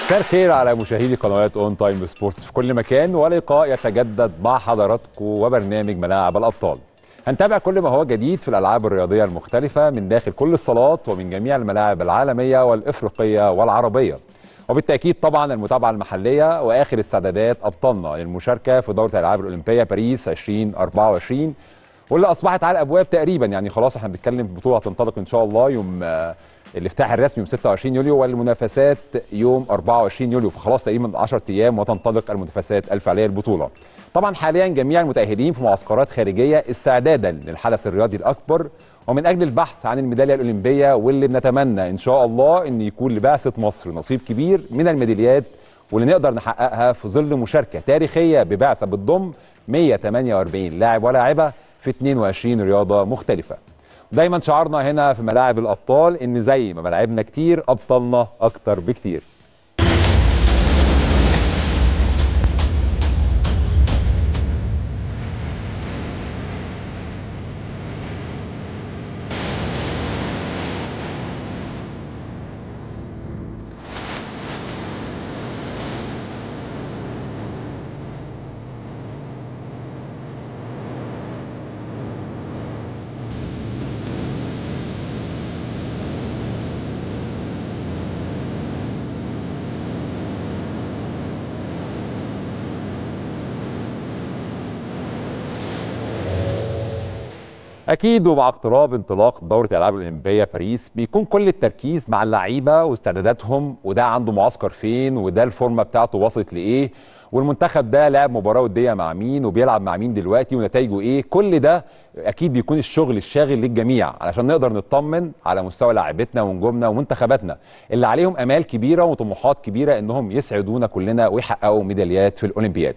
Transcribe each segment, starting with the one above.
مساء الخير على مشاهدي قنوات اون تايم سبورتس في كل مكان ولقاء يتجدد مع حضراتكم وبرنامج ملاعب الابطال. هنتابع كل ما هو جديد في الالعاب الرياضيه المختلفه من داخل كل الصالات ومن جميع الملاعب العالميه والافريقيه والعربيه. وبالتاكيد طبعا المتابعه المحليه واخر استعدادات ابطالنا للمشاركه في دوره الالعاب الاولمبيه باريس 2024 واللي اصبحت على الابواب تقريبا يعني خلاص احنا بنتكلم في بطوله هتنطلق ان شاء الله يوم آه، الافتتاح الرسمي يوم 26 يوليو والمنافسات يوم 24 يوليو فخلاص تقريبا 10 ايام وتنطلق المنافسات الفعليه للبطوله. طبعا حاليا جميع المتاهلين في معسكرات خارجيه استعدادا للحدث الرياضي الاكبر ومن اجل البحث عن الميداليه الاولمبيه واللي بنتمنى ان شاء الله ان يكون لبعثه مصر نصيب كبير من الميداليات واللي نقدر نحققها في ظل مشاركه تاريخيه ببعثه بتضم 148 لاعب ولاعبه في 22 رياضه مختلفه. دايما شعارنا هنا في ملاعب الابطال ان زي ما ملاعبنا كتير ابطالنا اكتر بكتير. اكيد ومع اقتراب انطلاق دوره الالعاب الاولمبيه باريس بيكون كل التركيز مع اللعيبه واستعداداتهم وده عنده معسكر فين وده الفورمه بتاعته وصلت لايه والمنتخب ده لعب مباراه وديه مع مين وبيلعب مع مين دلوقتي ونتائجه ايه كل ده اكيد بيكون الشغل الشاغل للجميع علشان نقدر نطمن على مستوى لاعبتنا ونجومنا ومنتخباتنا اللي عليهم امال كبيره وطموحات كبيره انهم يسعدونا كلنا ويحققوا ميداليات في الاولمبياد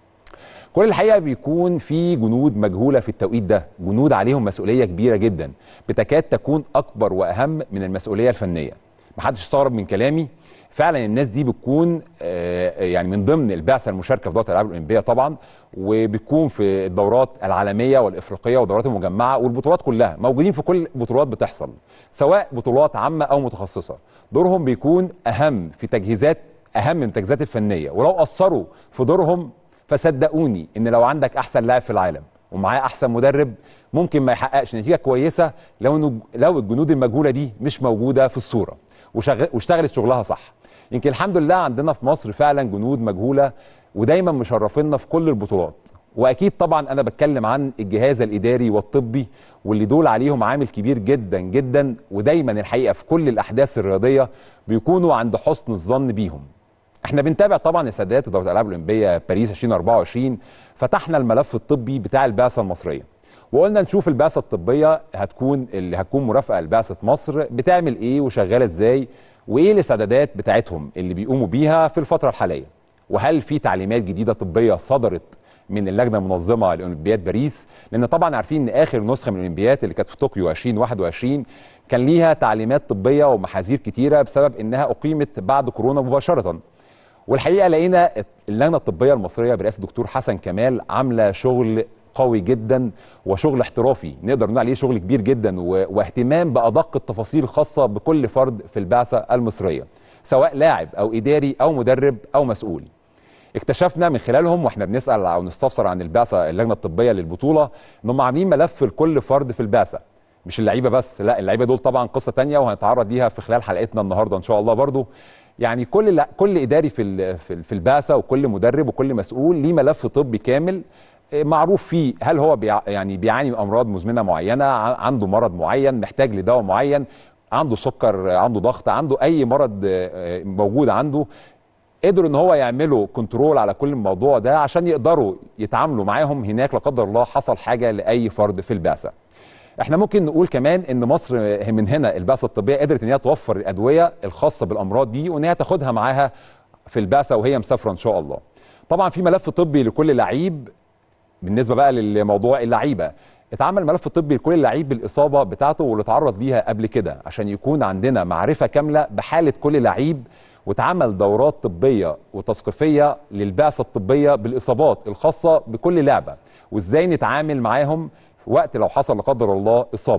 كل الحقيقه بيكون في جنود مجهوله في التوقيت ده جنود عليهم مسؤوليه كبيره جدا بتكاد تكون اكبر واهم من المسؤوليه الفنيه محدش استغرب من كلامي فعلا الناس دي بتكون آه، يعني من ضمن البعثه المشاركه في دوره الالعاب الاولمبيه طبعا وبتكون في الدورات العالميه والافريقيه والدورات المجمعه والبطولات كلها موجودين في كل بطولات بتحصل سواء بطولات عامه او متخصصه دورهم بيكون اهم في تجهيزات اهم من التجهيزات الفنيه ولو قصروا في دورهم فصدقوني ان لو عندك احسن لاعب في العالم ومعاه احسن مدرب ممكن ما يحققش نتيجه كويسه لو إنه لو الجنود المجهوله دي مش موجوده في الصوره وشغ... واشتغلت شغلها صح يمكن الحمد لله عندنا في مصر فعلا جنود مجهوله ودايما مشرفينا في كل البطولات واكيد طبعا انا بتكلم عن الجهاز الاداري والطبي واللي دول عليهم عامل كبير جدا جدا ودايما الحقيقه في كل الاحداث الرياضيه بيكونوا عند حسن الظن بيهم احنا بنتابع طبعا استعدادات دوره الالعاب الاولمبيه باريس 2024 فتحنا الملف الطبي بتاع البعثه المصريه وقلنا نشوف البعثه الطبيه هتكون اللي هتكون مرافقه لبعثه مصر بتعمل ايه وشغاله ازاي وايه الاستعدادات بتاعتهم اللي بيقوموا بيها في الفتره الحاليه وهل في تعليمات جديده طبيه صدرت من اللجنه المنظمه لاولمبياد باريس لان طبعا عارفين ان اخر نسخه من الاولمبياد اللي كانت في طوكيو 2021 كان ليها تعليمات طبيه ومحاذير كتيره بسبب انها اقيمت بعد كورونا مباشره والحقيقه لقينا اللجنه الطبيه المصريه برئاسه الدكتور حسن كمال عامله شغل قوي جدا وشغل احترافي نقدر نقول عليه شغل كبير جدا و... واهتمام بادق التفاصيل الخاصه بكل فرد في البعثه المصريه سواء لاعب او اداري او مدرب او مسؤول اكتشفنا من خلالهم واحنا بنسال او نستفسر عن البعثه اللجنه الطبيه للبطوله ان هم عاملين ملف لكل فرد في البعثه مش اللعيبه بس لا اللعيبه دول طبعا قصه تانية وهنتعرض ليها في خلال حلقتنا النهارده ان شاء الله برضو يعني كل لا كل اداري في ال- في ال- في البعثه وكل مدرب وكل مسؤول ليه ملف طبي كامل آه، معروف فيه هل هو بيع يعني بيعاني من امراض مزمنه معينه ع- عنده مرض معين محتاج لدواء معين عنده سكر آه، عنده ضغط عنده اي مرض آه، آه، موجود عنده قدروا ان هو يعملوا كنترول على كل الموضوع ده عشان يقدروا يتعاملوا معاهم هناك لا قدر الله حصل حاجه لاي فرد في البعثه احنا ممكن نقول كمان ان مصر من هنا البعثه الطبيه قدرت ان هي توفر الادويه الخاصه بالامراض دي وان هي تاخدها معاها في البعثه وهي مسافره ان شاء الله طبعا في ملف طبي لكل لعيب بالنسبه بقى للموضوع اللعيبه اتعمل ملف طبي لكل لعيب بالاصابه بتاعته واللي اتعرض ليها قبل كده عشان يكون عندنا معرفه كامله بحاله كل لعيب واتعمل دورات طبيه وتثقيفيه للبعثه الطبيه بالاصابات الخاصه بكل لعبه وازاي نتعامل معاهم في وقت لو حصل لا قدر الله اصابه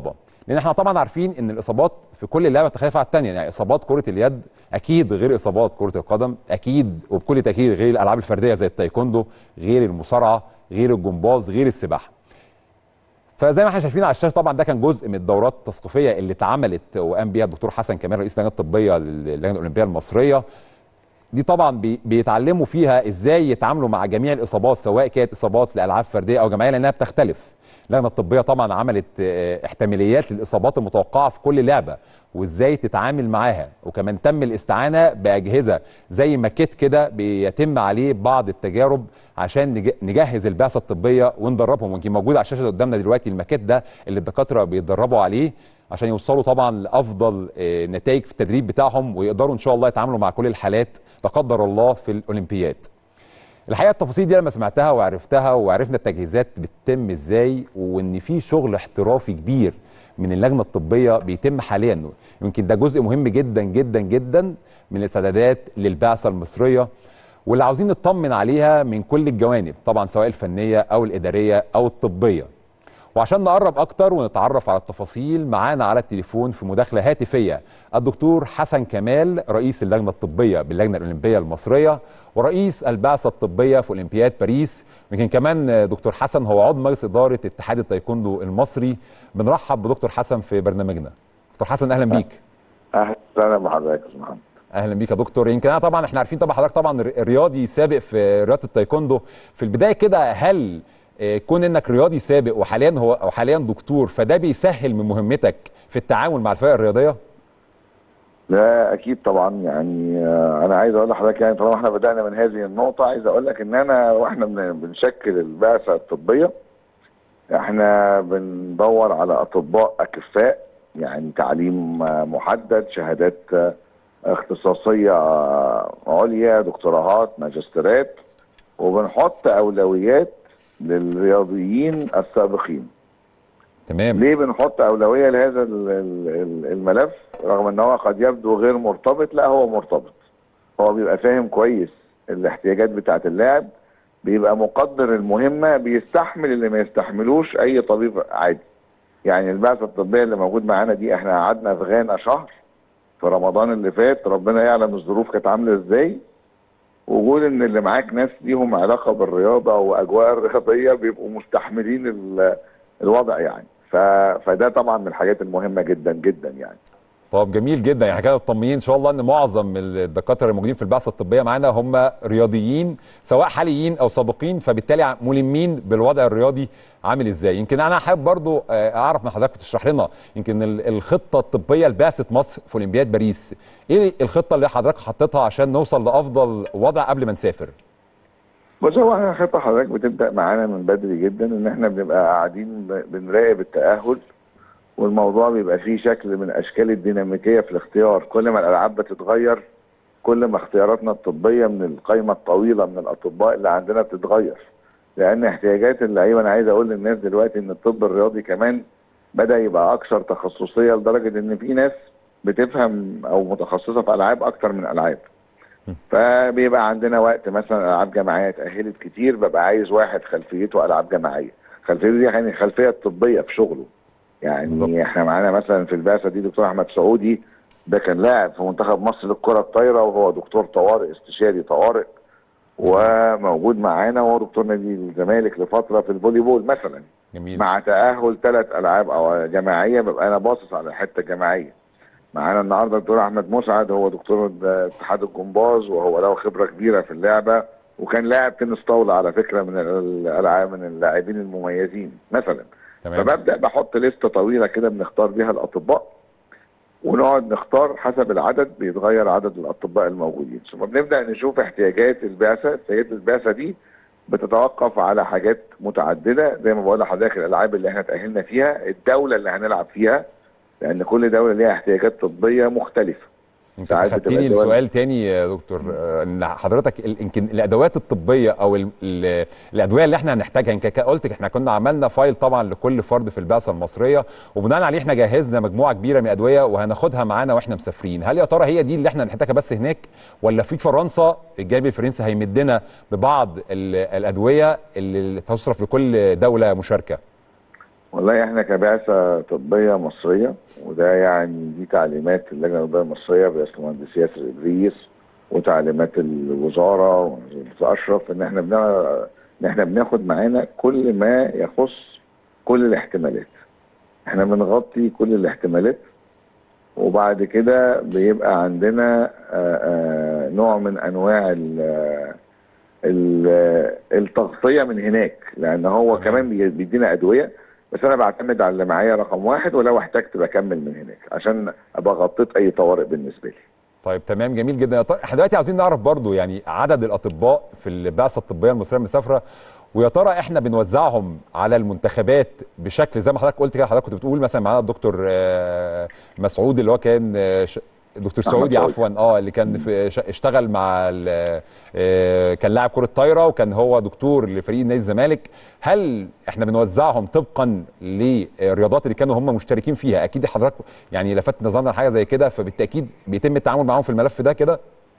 لان احنا طبعا عارفين ان الاصابات في كل لعبه تختلف عن الثانيه يعني اصابات كره اليد اكيد غير اصابات كره القدم اكيد وبكل تاكيد غير الالعاب الفرديه زي التايكوندو غير المصارعه غير الجمباز غير السباحه فزي ما احنا شايفين على الشاشه طبعا ده كان جزء من الدورات التثقيفيه اللي اتعملت وقام بيها الدكتور حسن كمال رئيس اللجنه الطبيه للجنه الاولمبيه المصريه دي طبعا بي بيتعلموا فيها ازاي يتعاملوا مع جميع الاصابات سواء كانت اصابات لالعاب فرديه او جماعيه لانها بتختلف اللجنه الطبيه طبعا عملت احتماليات للاصابات المتوقعه في كل لعبه وازاي تتعامل معاها وكمان تم الاستعانه باجهزه زي ماكيت كده بيتم عليه بعض التجارب عشان نجهز البعثه الطبيه وندربهم ويمكن موجود على الشاشه قدامنا دلوقتي الماكيت ده اللي الدكاتره بيتدربوا عليه عشان يوصلوا طبعا لافضل نتائج في التدريب بتاعهم ويقدروا ان شاء الله يتعاملوا مع كل الحالات لا قدر الله في الاولمبياد. الحقيقه التفاصيل دي لما سمعتها وعرفتها وعرفنا التجهيزات بتتم ازاي وان في شغل احترافي كبير من اللجنه الطبيه بيتم حاليا يمكن ده جزء مهم جدا جدا جدا من الاستعدادات للبعثه المصريه واللي عاوزين نطمن عليها من كل الجوانب طبعا سواء الفنيه او الاداريه او الطبيه وعشان نقرب اكتر ونتعرف على التفاصيل معانا على التليفون في مداخله هاتفيه الدكتور حسن كمال رئيس اللجنه الطبيه باللجنه الاولمبيه المصريه ورئيس البعثه الطبيه في اولمبياد باريس يمكن كمان دكتور حسن هو عضو مجلس اداره اتحاد التايكوندو المصري بنرحب بدكتور حسن في برنامجنا دكتور حسن اهلا بيك اهلا وسهلا بحضرتك يا محمد اهلا بيك يا دكتور يمكن انا طبعا احنا عارفين طبعا حضرتك طبعا رياضي سابق في رياضه التايكوندو في البدايه كده هل كون انك رياضي سابق وحاليا هو او حاليا دكتور فده بيسهل من مهمتك في التعامل مع الفرق الرياضيه؟ لا اكيد طبعا يعني انا عايز اقول لحضرتك يعني طالما احنا بدانا من هذه النقطه عايز اقول لك ان انا واحنا بنشكل البعثه الطبيه احنا بندور على اطباء اكفاء يعني تعليم محدد شهادات اختصاصيه عليا دكتوراهات ماجستيرات وبنحط اولويات للرياضيين السابقين تمام ليه بنحط اولويه لهذا الملف رغم ان هو قد يبدو غير مرتبط لا هو مرتبط هو بيبقى فاهم كويس الاحتياجات بتاعه اللاعب بيبقى مقدر المهمه بيستحمل اللي ما يستحملوش اي طبيب عادي يعني البعثه الطبيه اللي موجود معانا دي احنا قعدنا في غانا شهر في رمضان اللي فات ربنا يعلم الظروف كانت عامله ازاي وجود ان اللي معاك ناس ليهم علاقه بالرياضه واجواء الرياضيه بيبقوا مستحملين الوضع يعني فده طبعا من الحاجات المهمه جدا جدا يعني طب جميل جدا يعني كده مطمئين ان شاء الله ان معظم الدكاتره الموجودين في البعثه الطبيه معانا هم رياضيين سواء حاليين او سابقين فبالتالي ملمين بالوضع الرياضي عامل ازاي يمكن انا حابب برضو اعرف من حضرتك تشرح لنا يمكن الخطه الطبيه لبعثه مصر في اولمبياد باريس ايه الخطه اللي حضرتك حطيتها عشان نوصل لافضل وضع قبل ما نسافر بص هو احنا خطه حضرتك بتبدا معانا من بدري جدا ان احنا بنبقى قاعدين بنراقب التاهل والموضوع بيبقى فيه شكل من اشكال الديناميكيه في الاختيار كل ما الالعاب بتتغير كل ما اختياراتنا الطبيه من القائمه الطويله من الاطباء اللي عندنا بتتغير لان احتياجات اللعيبه انا عايز اقول للناس دلوقتي ان الطب الرياضي كمان بدا يبقى اكثر تخصصيه لدرجه ان في ناس بتفهم او متخصصه في العاب اكتر من العاب فبيبقى عندنا وقت مثلا العاب جماعيه اتاهلت كتير ببقى عايز واحد خلفيته العاب جماعيه خلفيته دي يعني خلفيه طبيه في شغله يعني بالزبط. احنا معانا مثلا في البعثه دي دكتور احمد سعودي ده كان لاعب في منتخب مصر للكره الطايره وهو دكتور طوارئ استشاري طوارئ وموجود معانا وهو دكتور نادي الزمالك لفتره في الفولي بول مثلا جميل. مع تاهل ثلاث العاب او جماعيه ببقى انا باصص على الحته الجماعيه معانا النهارده الدكتور احمد مسعد هو دكتور اتحاد الجمباز وهو له خبره كبيره في اللعبه وكان لاعب تنس طاوله على فكره من الالعاب من اللاعبين المميزين مثلا تمام. فببدا بحط لسته طويله كده بنختار بيها الاطباء ونقعد نختار حسب العدد بيتغير عدد الاطباء الموجودين ثم بنبدا نشوف احتياجات البعثه سيد البعثه دي بتتوقف على حاجات متعدده زي ما بقول لحضرتك الالعاب اللي احنا تاهلنا فيها الدوله اللي هنلعب فيها لان كل دوله ليها احتياجات طبيه مختلفه انت خدتني لسؤال تاني يا دكتور ان حضرتك يمكن الادوات الطبيه او ال ال الادويه اللي احنا هنحتاجها يمكن قلت احنا كنا عملنا فايل طبعا لكل فرد في البعثه المصريه وبناء عليه احنا جهزنا مجموعه كبيره من الادويه وهناخدها معانا واحنا مسافرين هل يا ترى هي دي اللي احنا هنحتاجها بس هناك ولا في فرنسا الجانب الفرنسي هيمدنا ببعض الادويه اللي تصرف لكل دوله مشاركه والله احنا كبعثه طبيه مصريه وده يعني دي تعليمات اللجنه الطبيه المصريه برئاسه المهندس ياسر ادريس وتعليمات الوزاره ووزاره اشرف ان احنا بنا ان احنا بناخد معانا كل ما يخص كل الاحتمالات. احنا بنغطي كل الاحتمالات وبعد كده بيبقى عندنا آآ آآ نوع من انواع ال ال التغطيه من هناك لان هو كمان بي- بيدينا ادويه بس انا بعتمد على اللي معايا رقم واحد ولو احتجت بكمل من هناك عشان ابقى غطيت اي طوارئ بالنسبه لي. طيب تمام جميل جدا يا طارق احنا دلوقتي عاوزين نعرف برضو يعني عدد الاطباء في البعثه الطبيه المصريه المسافره ويا ترى احنا بنوزعهم على المنتخبات بشكل زي ما حضرتك قلت كده حضرتك كنت بتقول مثلا معانا الدكتور آه، مسعود اللي هو كان آه، ش- دكتور أحمد سعودي سعودي. عفوا اه اللي كان في ش- اشتغل مع ال- آه، كان لاعب كره طايره وكان هو دكتور لفريق نادي الزمالك هل احنا بنوزعهم طبقا للرياضات اللي كانوا هم مشتركين فيها اكيد حضرتك يعني لفت نظرنا لحاجه زي كده فبالتاكيد بيتم التعامل معاهم في الملف ده كده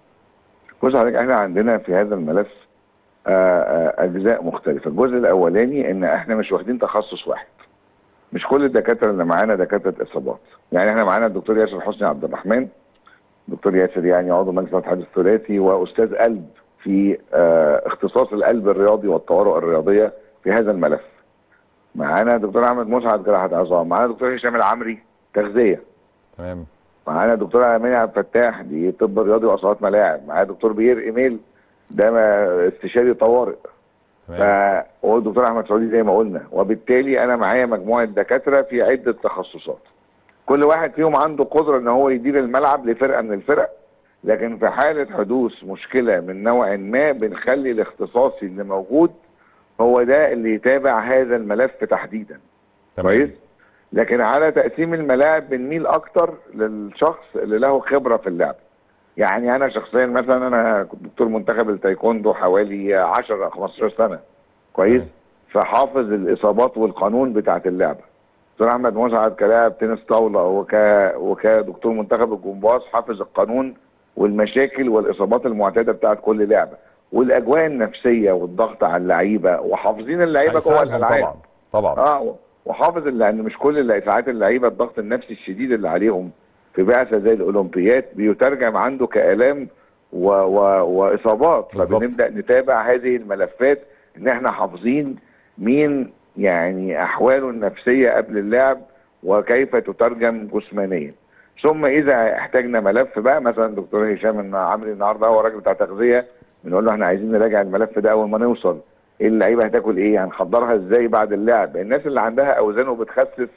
بص حضرتك احنا عندنا في هذا الملف آه، آه، اجزاء مختلفه، الجزء الاولاني ان احنا مش واخدين تخصص واحد. مش كل الدكاتره اللي معانا دكاتره اصابات، يعني احنا معانا الدكتور ياسر حسني عبد الرحمن دكتور ياسر يعني عضو مجلس الاتحاد الثلاثي واستاذ قلب في آه، اختصاص القلب الرياضي والطوارئ الرياضيه في هذا الملف. معانا دكتور احمد مسعد جراحه عظام، معانا دكتور هشام العمري تغذيه، تمام معانا دكتور اماني عبد الفتاح دي طب رياضي واصابات ملاعب معانا دكتور بيير ايميل ده ما- استشاري طوارئ ف تمام والدكتور احمد سعودي زي ما قلنا وبالتالي انا معايا مجموعه دكاتره في عده تخصصات كل واحد فيهم عنده قدره ان هو يدير الملعب لفرقه من الفرق لكن في حاله حدوث مشكله من نوع ما بنخلي الاختصاصي اللي موجود هو ده اللي يتابع هذا الملف تحديدا كويس لكن على تقسيم الملاعب بنميل اكتر للشخص اللي له خبره في اللعب يعني انا شخصيا مثلا انا كنت دكتور منتخب التايكوندو حوالي 10 15 سنه كويس مم. فحافظ الاصابات والقانون بتاعت اللعبه دكتور احمد مسعد كلاعب تنس طاوله وك وكدكتور منتخب الجمباز حافظ القانون والمشاكل والاصابات المعتاده بتاعت كل لعبه والاجواء النفسيه والضغط على اللعيبه وحافظين اللعيبه جوه هيساعدهم الالعاب طبعا طبعا اه وحافظ لان مش كل اللي- ساعات اللعيبه الضغط النفسي الشديد اللي عليهم في بعثه زي الاولمبيات بيترجم عنده كالام و... و... واصابات بالظبط. فبنبدا نتابع هذه الملفات ان احنا حافظين مين يعني احواله النفسيه قبل اللعب وكيف تترجم جسمانيا ثم اذا احتاجنا ملف بقى مثلا دكتور هشام إن عمري النهارده هو راجل بتاع تغذيه بنقول له احنا عايزين نراجع الملف ده اول ما نوصل ايه اللعيبه هتاكل ايه هنحضرها ازاي بعد اللعب الناس اللي عندها اوزان وبتخسس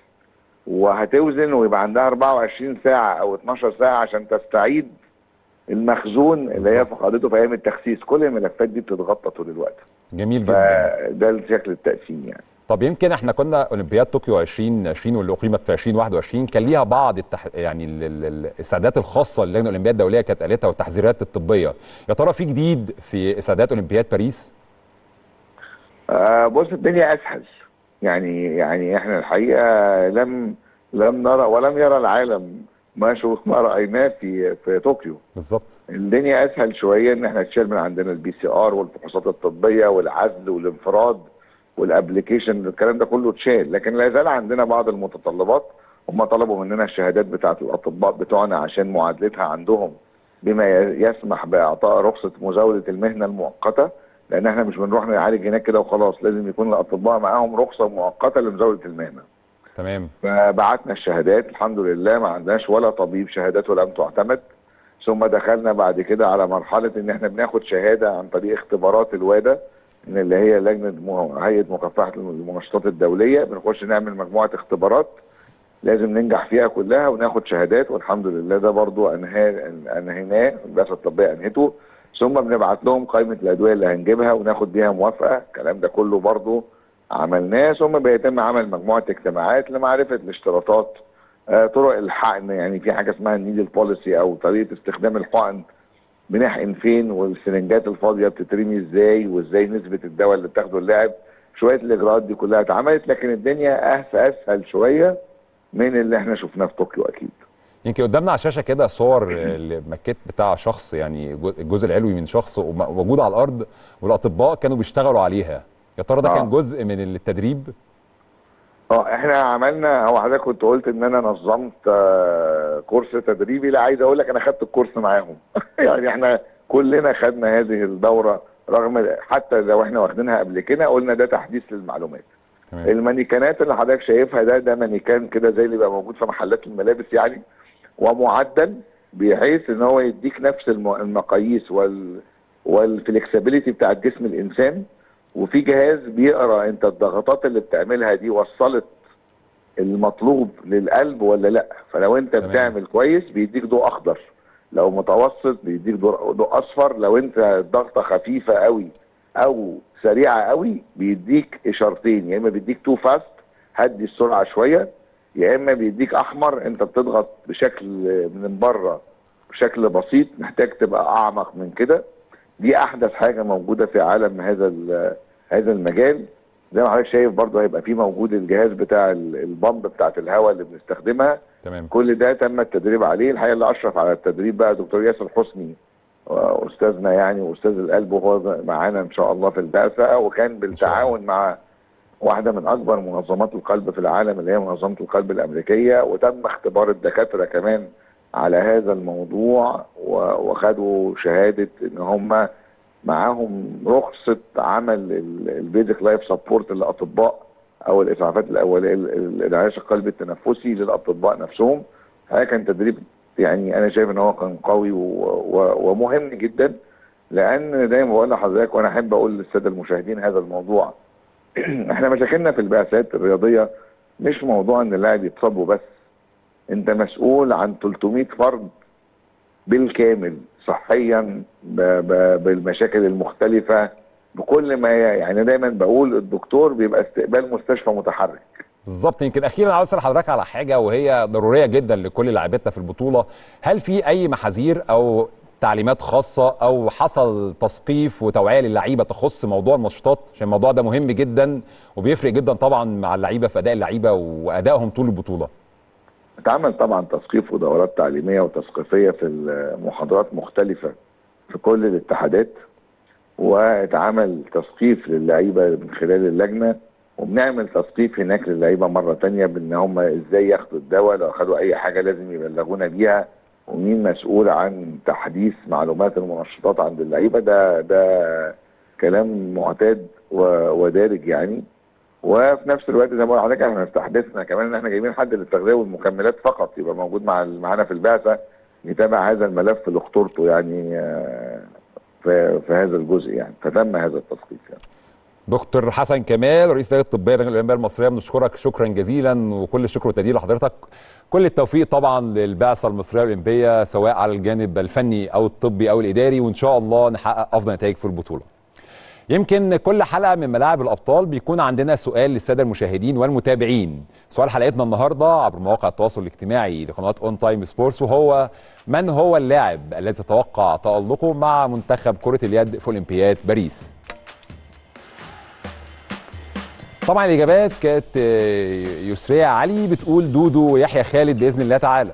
وهتوزن ويبقى عندها 24 ساعه او 12 ساعه عشان تستعيد المخزون اللي هي بالظبط. فقدته في ايام التخسيس كل الملفات دي بتتغطى طول الوقت جميل جدا فده شكل التقسيم يعني طب يمكن احنا كنا اولمبياد طوكيو 2020 واللي اقيمت في 2021 كان ليها بعض التح... يعني ال- ال- ال- الاستعدادات الخاصه اللجنه الاولمبيه الدوليه كانت قالتها والتحذيرات الطبيه يا ترى في جديد في استعدادات اولمبياد باريس آه بص الدنيا اسهل يعني يعني احنا الحقيقه لم لم نرى ولم يرى العالم ما شو ما رايناه في في طوكيو بالظبط الدنيا اسهل شويه ان احنا تشيل من عندنا البي سي ار والفحوصات الطبيه والعزل والانفراد والابلكيشن الكلام ده كله اتشال لكن لا زال عندنا بعض المتطلبات هم طلبوا مننا الشهادات بتاعه الاطباء بتوعنا عشان معادلتها عندهم بما ي- يسمح باعطاء رخصه مزاوله المهنه المؤقته لان احنا مش بنروح نعالج هناك كده وخلاص لازم يكون الاطباء معاهم رخصه مؤقته لمزاوله المهنه تمام فبعتنا الشهادات الحمد لله ما عندناش ولا طبيب شهادته لم تعتمد ثم دخلنا بعد كده على مرحله ان احنا بناخد شهاده عن طريق اختبارات الواده ان اللي هي لجنه م- هيئه مكافحه المنشطات الدوليه بنخش نعمل مجموعه اختبارات لازم ننجح فيها كلها وناخد شهادات والحمد لله ده برضو انهى انهيناه البعثه الطبيه انهته ثم بنبعت لهم قائمه الادويه اللي هنجيبها وناخد بيها موافقه الكلام ده كله برضو عملناه ثم بيتم عمل مجموعه اجتماعات لمعرفه الاشتراطات آه، طرق الحقن يعني في حاجه اسمها النيدل بوليسي او طريقه استخدام الحقن بنحقن فين والسرنجات الفاضيه بتترمي ازاي وازاي نسبه الدواء اللي بتاخده اللاعب شويه الاجراءات دي كلها اتعملت لكن الدنيا أس اسهل شويه من اللي احنا شفناه في طوكيو اكيد يمكن قدامنا على الشاشه كده صور الماكيت بتاع شخص يعني جو- الجزء العلوي من شخص وم- موجود على الارض والاطباء كانوا بيشتغلوا عليها يا ترى ده آه. كان جزء من التدريب اه احنا عملنا هو حضرتك كنت قلت ان انا نظمت آه، كورس تدريبي لا عايز اقول لك انا خدت الكورس معاهم يعني احنا كلنا خدنا هذه الدوره رغم حتى لو احنا واخدينها قبل كده قلنا ده تحديث للمعلومات تمام المانيكانات اللي حضرتك شايفها ده ده مانيكان كده زي اللي بقى موجود في محلات الملابس يعني ومعدل بحيث ان هو يديك نفس الم- المقاييس وال والفلكسبيليتي بتاع جسم الانسان وفي جهاز بيقرا انت الضغطات اللي بتعملها دي وصلت المطلوب للقلب ولا لا فلو انت تمام. بتعمل كويس بيديك ضوء اخضر لو متوسط بيديك ضوء ضوء اصفر لو انت الضغطه خفيفه قوي او سريعه قوي بيديك اشارتين يا اما بيديك تو فاست هدي السرعه شويه يا اما بيديك احمر انت بتضغط بشكل من بره بشكل بسيط محتاج تبقى اعمق من كده دي احدث حاجه موجوده في عالم هذا ال- هذا المجال زي ما حضرتك شايف برضه هيبقى في موجود الجهاز بتاع ال- البامب بتاعت الهواء اللي بنستخدمها تمام كل ده تم التدريب عليه الحقيقه اللي اشرف على التدريب بقى دكتور ياسر حسني استاذنا يعني واستاذ القلب وهو معانا ان شاء الله في البعثه وكان بالتعاون مع واحده من اكبر منظمات القلب في العالم اللي هي منظمه القلب الامريكيه وتم اختبار الدكاتره كمان على هذا الموضوع و- وخدوا شهاده ان هم معاهم رخصه عمل البيزك لايف سبورت للاطباء او الاسعافات الاوليه ال- ال- الانعاش القلبي التنفسي للاطباء نفسهم هذا كان تدريب يعني انا شايف ان هو كان قوي و- و- ومهم جدا لان دايما بقول لحضرتك وانا احب اقول للساده المشاهدين هذا الموضوع احنا مشاكلنا في البعثات الرياضيه مش موضوع ان اللاعب يتصاب وبس انت مسؤول عن 300 فرد بالكامل صحيا ب ب بالمشاكل المختلفه بكل ما ي- يعني دايما بقول الدكتور بيبقى استقبال مستشفى متحرك بالظبط يمكن اخيرا عاوز اسال حضرتك على حاجه وهي ضروريه جدا لكل لاعبتنا في البطوله هل في اي محاذير او تعليمات خاصه او حصل تثقيف وتوعيه للعيبه تخص موضوع المنشطات عشان الموضوع ده مهم جدا وبيفرق جدا طبعا مع اللعيبه في اداء اللعيبه وادائهم طول البطوله اتعمل طبعا تثقيف ودورات تعليميه وتثقيفيه في المحاضرات مختلفه في كل الاتحادات واتعمل تثقيف للعيبه من خلال اللجنه وبنعمل تثقيف هناك للعيبه مره تانية بان هم ازاي ياخدوا الدواء لو خدوا اي حاجه لازم يبلغونا بيها ومين مسؤول عن تحديث معلومات المنشطات عند اللعيبه ده ده كلام معتاد و- ودارج يعني وفي نفس الوقت زي ما بقول لحضرتك احنا استحدثنا كمان ان احنا جايبين حد للتغذيه والمكملات فقط يبقى موجود مع معانا في البعثه يتابع هذا الملف لخطورته يعني آه، في في هذا الجزء يعني فتم هذا التثقيف يعني. دكتور حسن كمال رئيس لجنه الطبيه لجنه الاولمبيه المصريه بنشكرك شكرا جزيلا وكل الشكر والتقدير لحضرتك كل التوفيق طبعا للبعثه المصريه الاولمبيه سواء على الجانب الفني او الطبي او الاداري وان شاء الله نحقق افضل نتائج في البطوله يمكن كل حلقه من ملاعب الابطال بيكون عندنا سؤال للساده المشاهدين والمتابعين سؤال حلقتنا النهارده عبر مواقع التواصل الاجتماعي لقناه اون تايم سبورتس وهو من هو اللاعب الذي تتوقع تالقه مع منتخب كره اليد في اولمبياد باريس طبعا الاجابات كانت آه، يسرية علي بتقول دودو ويحيى خالد باذن الله تعالى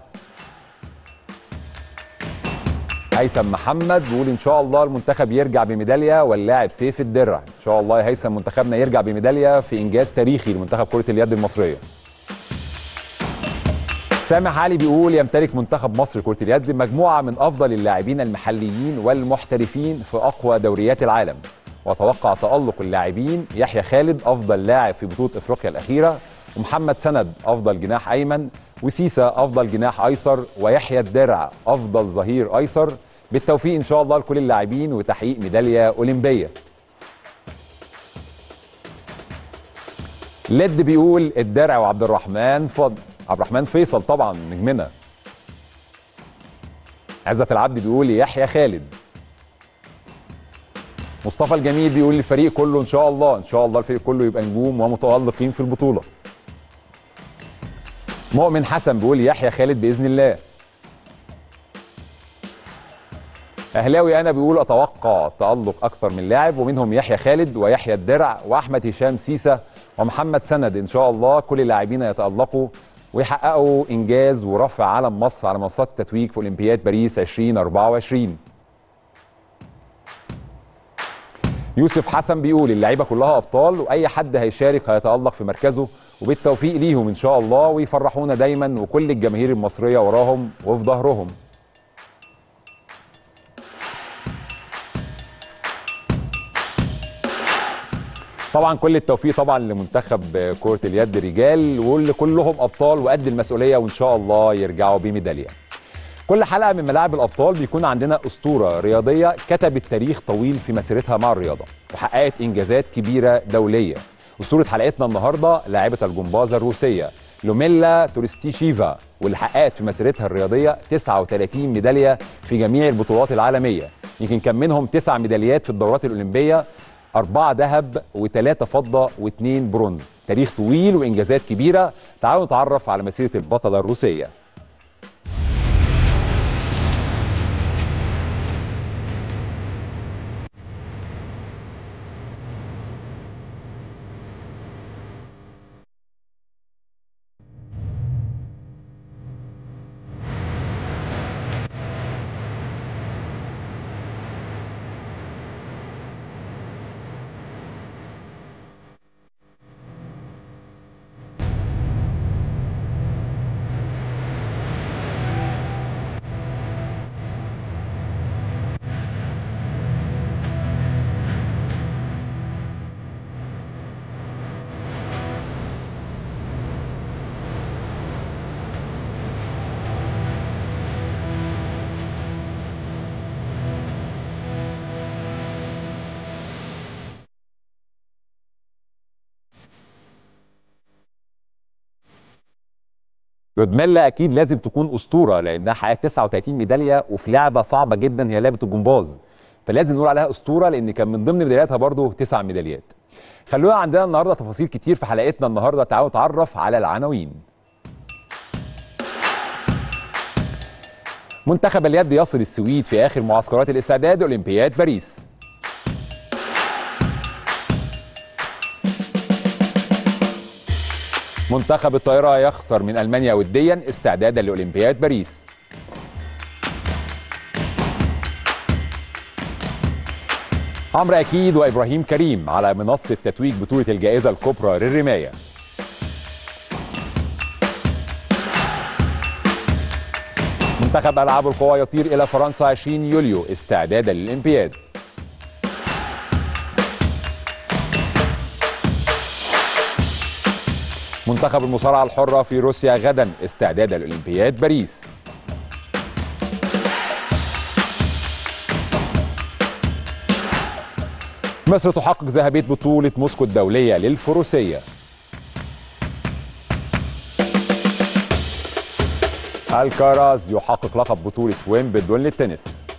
هيثم محمد بيقول ان شاء الله المنتخب يرجع بميداليه واللاعب سيف الدرع ان شاء الله يا هيثم منتخبنا يرجع بميداليه في انجاز تاريخي لمنتخب كره اليد المصريه سامح علي بيقول يمتلك منتخب مصر كرة اليد مجموعة من أفضل اللاعبين المحليين والمحترفين في أقوى دوريات العالم وأتوقع تألق اللاعبين يحيى خالد أفضل لاعب في بطولة إفريقيا الأخيرة ومحمد سند أفضل جناح أيمن وسيسا أفضل جناح أيسر ويحيى الدرع أفضل ظهير أيسر بالتوفيق إن شاء الله لكل اللاعبين وتحقيق ميدالية أولمبية لد بيقول الدرع وعبد الرحمن فضل عبد الرحمن فيصل طبعا نجمنا عزت العبد بيقول يحيى خالد مصطفى الجميل بيقول الفريق كله ان شاء الله ان شاء الله الفريق كله يبقى نجوم ومتالقين في البطوله مؤمن حسن بيقول يحيى خالد باذن الله اهلاوي انا بيقول اتوقع تالق اكثر من لاعب ومنهم يحيى خالد ويحيى الدرع واحمد هشام سيسا ومحمد سند ان شاء الله كل اللاعبين يتالقوا ويحققوا انجاز ورفع علم مصر على منصات التتويج في اولمبياد باريس 2024 يوسف حسن بيقول اللعيبه كلها ابطال واي حد هيشارك هيتالق في مركزه وبالتوفيق ليهم ان شاء الله ويفرحونا دايما وكل الجماهير المصريه وراهم وفي ظهرهم طبعا كل التوفيق طبعا لمنتخب كرة اليد رجال واللي كلهم ابطال وقد المسؤولية وان شاء الله يرجعوا بميدالية. كل حلقة من ملاعب الابطال بيكون عندنا اسطورة رياضية كتبت تاريخ طويل في مسيرتها مع الرياضة وحققت انجازات كبيرة دولية. اسطورة حلقتنا النهاردة لاعبة الجمبازة الروسية لوميلا تورستيشيفا واللي حققت في مسيرتها الرياضية 39 ميدالية في جميع البطولات العالمية. يمكن كان منهم تسع ميداليات في الدورات الأولمبية أربعة ذهب وثلاثة فضة واثنين برونز تاريخ طويل وإنجازات كبيرة تعالوا نتعرف على مسيرة البطلة الروسية لودميلا اكيد لازم تكون اسطوره لانها حققت 39 ميداليه وفي لعبه صعبه جدا هي لعبه الجمباز فلازم نقول عليها اسطوره لان كان من ضمن ميدالياتها برضو تسع ميداليات خلونا عندنا النهارده تفاصيل كتير في حلقتنا النهارده تعالوا نتعرف على العناوين منتخب اليد يصل السويد في اخر معسكرات الاستعداد لاولمبياد باريس منتخب الطائرة يخسر من ألمانيا وديا استعدادا لأولمبياد باريس عمرو أكيد وإبراهيم كريم على منصة تتويج بطولة الجائزة الكبرى للرماية منتخب ألعاب القوى يطير إلى فرنسا 20 يوليو استعدادا للأولمبياد منتخب المصارعة الحرة في روسيا غدا استعدادا لأولمبياد باريس مصر تحقق ذهبية بطولة موسكو الدولية للفروسية الكاراز يحقق لقب بطولة ويمبلدون للتنس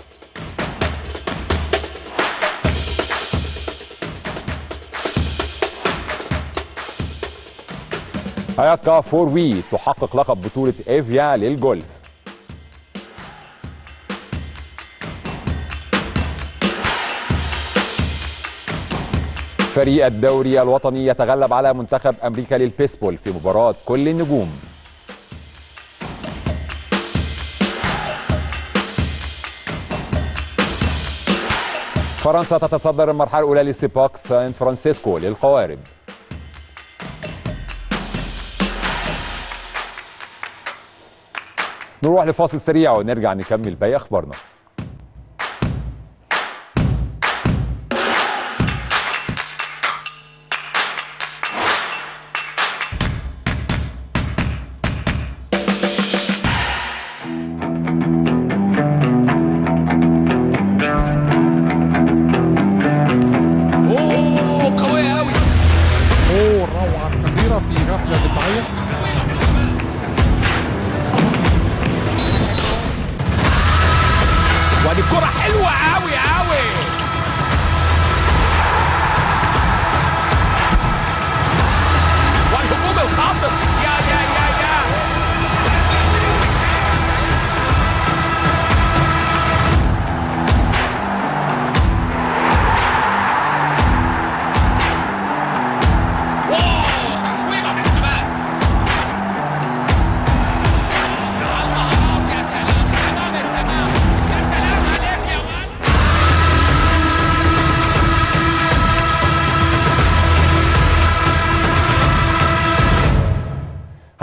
هاياكا فور وي تحقق لقب بطولة ايفيا للجولف فريق الدوري الوطني يتغلب على منتخب امريكا للبيسبول في مباراة كل النجوم فرنسا تتصدر المرحلة الأولى لسباق سان فرانسيسكو للقوارب نروح لفاصل سريع ونرجع نكمل باقي اخبارنا اوه قوية قوي اوه الروعه الكبيره في غفله دفاعيه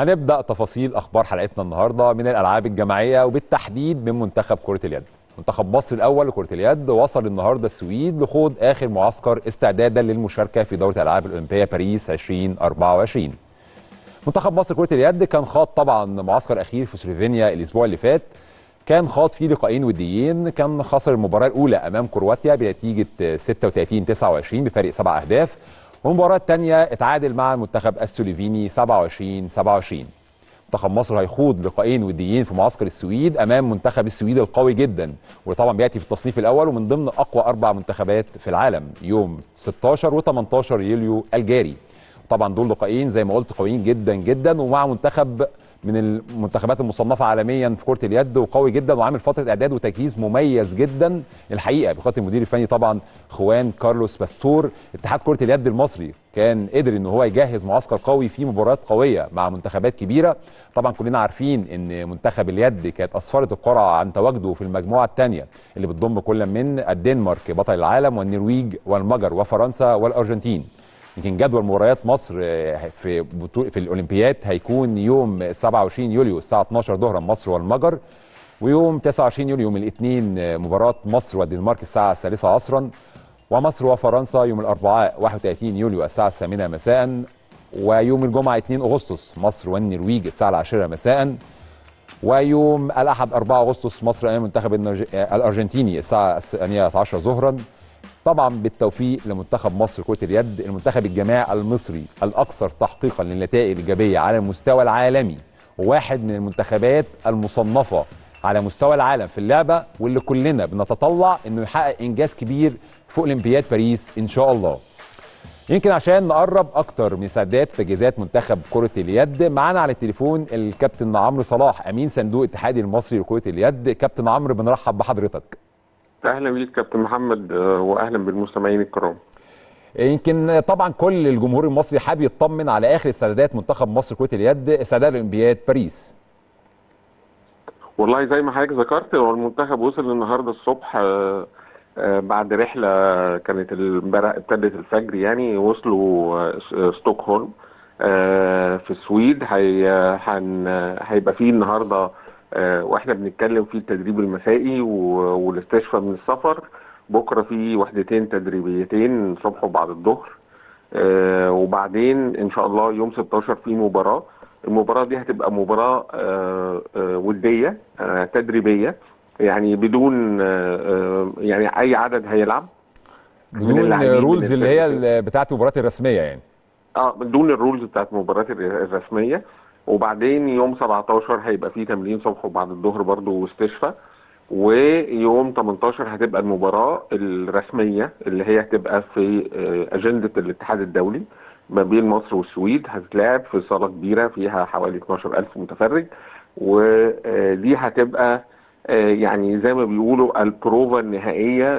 هنبدا تفاصيل اخبار حلقتنا النهارده من الالعاب الجماعيه وبالتحديد من منتخب كره اليد منتخب مصر الاول لكره اليد وصل النهارده السويد لخوض اخر معسكر استعدادا للمشاركه في دوره الالعاب الاولمبيه باريس 2024 منتخب مصر كره اليد كان خاض طبعا معسكر اخير في سلوفينيا الاسبوع اللي فات كان خاض فيه لقاءين وديين كان خسر المباراه الاولى امام كرواتيا بنتيجه 36 29 بفارق سبع اهداف والمباراه الثانيه اتعادل مع المنتخب السلوفيني 27 27 منتخب مصر هيخوض لقاءين وديين في معسكر السويد امام منتخب السويد القوي جدا وطبعا بياتي في التصنيف الاول ومن ضمن اقوى اربع منتخبات في العالم يوم 16 و18 يوليو الجاري طبعا دول لقاءين زي ما قلت قويين جدا جدا ومع منتخب من المنتخبات المصنفه عالميا في كره اليد وقوي جدا وعامل فتره اعداد وتجهيز مميز جدا الحقيقه بخاطر المدير الفني طبعا خوان كارلوس باستور اتحاد كره اليد المصري كان قدر ان هو يجهز معسكر قوي فيه مباريات قويه مع منتخبات كبيره طبعا كلنا عارفين ان منتخب اليد كانت اسفرت القرعه عن تواجده في المجموعه الثانيه اللي بتضم كل من الدنمارك بطل العالم والنرويج والمجر وفرنسا والارجنتين يمكن جدول مباريات مصر في بطول في الاولمبياد هيكون يوم 27 يوليو الساعه 12 ظهرا مصر والمجر ويوم 29 يوليو يوم الاثنين مباراه مصر والدنمارك الساعه الثالثه عصرا ومصر وفرنسا يوم الاربعاء 31 يوليو الساعه الثامنه مساء ويوم الجمعه 2 اغسطس مصر والنرويج الساعه العاشره مساء ويوم الاحد 4 اغسطس مصر امام المنتخب الارجنتيني الساعه الثانيه عشر ظهرا طبعا بالتوفيق لمنتخب مصر كره اليد المنتخب الجماعي المصري الاكثر تحقيقا للنتائج الايجابيه على المستوى العالمي وواحد من المنتخبات المصنفه على مستوى العالم في اللعبه واللي كلنا بنتطلع انه يحقق انجاز كبير في اولمبياد باريس ان شاء الله يمكن عشان نقرب اكتر من سعدات تجهيزات منتخب كره اليد معانا على التليفون الكابتن عمرو صلاح امين صندوق الاتحاد المصري لكره اليد كابتن عمرو بنرحب بحضرتك اهلا بيك كابتن محمد واهلا بالمستمعين الكرام يمكن طبعا كل الجمهور المصري حابب يطمن على اخر استعدادات منتخب مصر كره اليد استعداد اولمبياد باريس والله زي ما حضرتك ذكرت هو المنتخب وصل النهارده الصبح بعد رحله كانت امبارح ابتدت الفجر يعني وصلوا ستوكهولم في السويد هيبقى فيه النهارده واحنا بنتكلم في التدريب المسائي والاستشفاء من السفر بكره في وحدتين تدريبيتين الصبح وبعد الظهر وبعدين ان شاء الله يوم 16 في مباراه المباراه دي هتبقى مباراه وديه تدريبيه يعني بدون يعني اي عدد هيلعب بدون رولز اللي هي بتاعت المباريات الرسميه يعني اه بدون الرولز بتاعت المباريات الرسميه وبعدين يوم 17 هيبقى فيه تمرين صبح وبعد الظهر برضه واستشفاء ويوم 18 هتبقى المباراة الرسمية اللي هي هتبقى في أجندة الاتحاد الدولي ما بين مصر والسويد هتتلعب في صالة كبيرة فيها حوالي 12000 متفرج ودي هتبقى يعني زي ما بيقولوا البروفا النهائية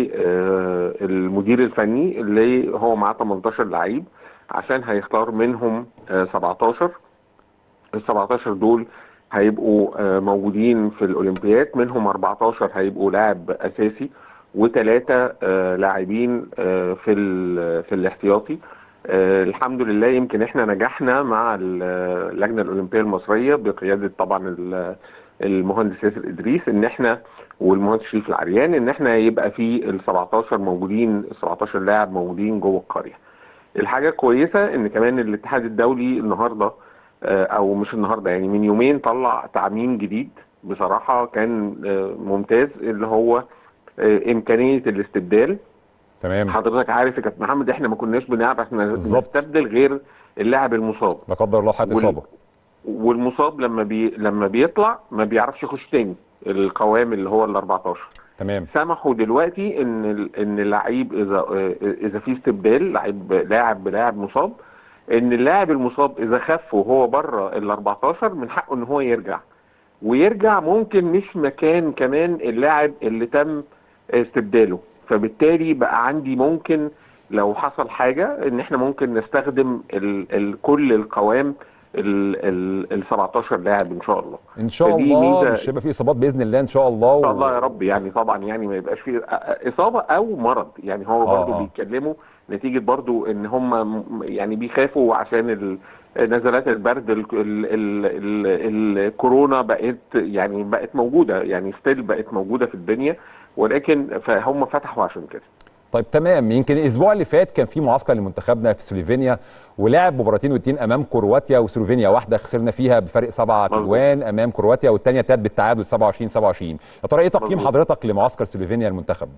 للمدير الفني اللي هو معاه 18 لعيب عشان هيختار منهم 17 ال 17 دول هيبقوا موجودين في الاولمبياد منهم 14 هيبقوا لاعب اساسي وثلاثه لاعبين في في الاحتياطي الحمد لله يمكن احنا نجحنا مع اللجنه الاولمبيه المصريه بقياده طبعا المهندس ياسر ادريس ان احنا والمهندس شريف العريان ان احنا يبقى في ال 17 موجودين ال 17 لاعب موجودين جوه القريه. الحاجه كويسه ان كمان الاتحاد الدولي النهارده او مش النهارده يعني من يومين طلع تعميم جديد بصراحه كان ممتاز اللي هو امكانيه الاستبدال تمام حضرتك عارف يا كابتن محمد احنا ما كناش بنلعب احنا بنستبدل غير اللاعب المصاب لا قدر الله حاله اصابه والمصاب لما بي لما بيطلع ما بيعرفش يخش تاني القوام اللي هو ال 14 تمام سمحوا دلوقتي ان ان اللعيب اذا اذا في استبدال لعيب لاعب بلاعب مصاب ان اللاعب المصاب اذا خف وهو بره ال 14 من حقه ان هو يرجع ويرجع ممكن مش مكان كمان اللاعب اللي تم استبداله فبالتالي بقى عندي ممكن لو حصل حاجه ان احنا ممكن نستخدم ال ال كل القوام ال ال 17 لاعب ان شاء الله ان شاء فدي الله ميزة- مش هيبقى فيه اصابات باذن الله ان شاء الله ان شاء الله يا رب يعني طبعا يعني ما يبقاش فيه اصابه او مرض يعني هو آه، برضه آه. بيتكلموا نتيجه برضه ان هم م- يعني بيخافوا عشان ال- نزلات البرد ال ال ال ال الكورونا بقت يعني بقت موجوده يعني ستيل بقت موجوده في الدنيا ولكن فهم فتحوا عشان كده طيب تمام يمكن الاسبوع اللي فات كان في معسكر لمنتخبنا في سلوفينيا ولعب مباراتين واتنين امام كرواتيا وسلوفينيا واحده خسرنا فيها بفرق سبعة مظبوط. تجوان امام كرواتيا والثانيه انتهت بالتعادل 27 27 يا ترى ايه تقييم مظبوط. حضرتك لمعسكر سلوفينيا المنتخب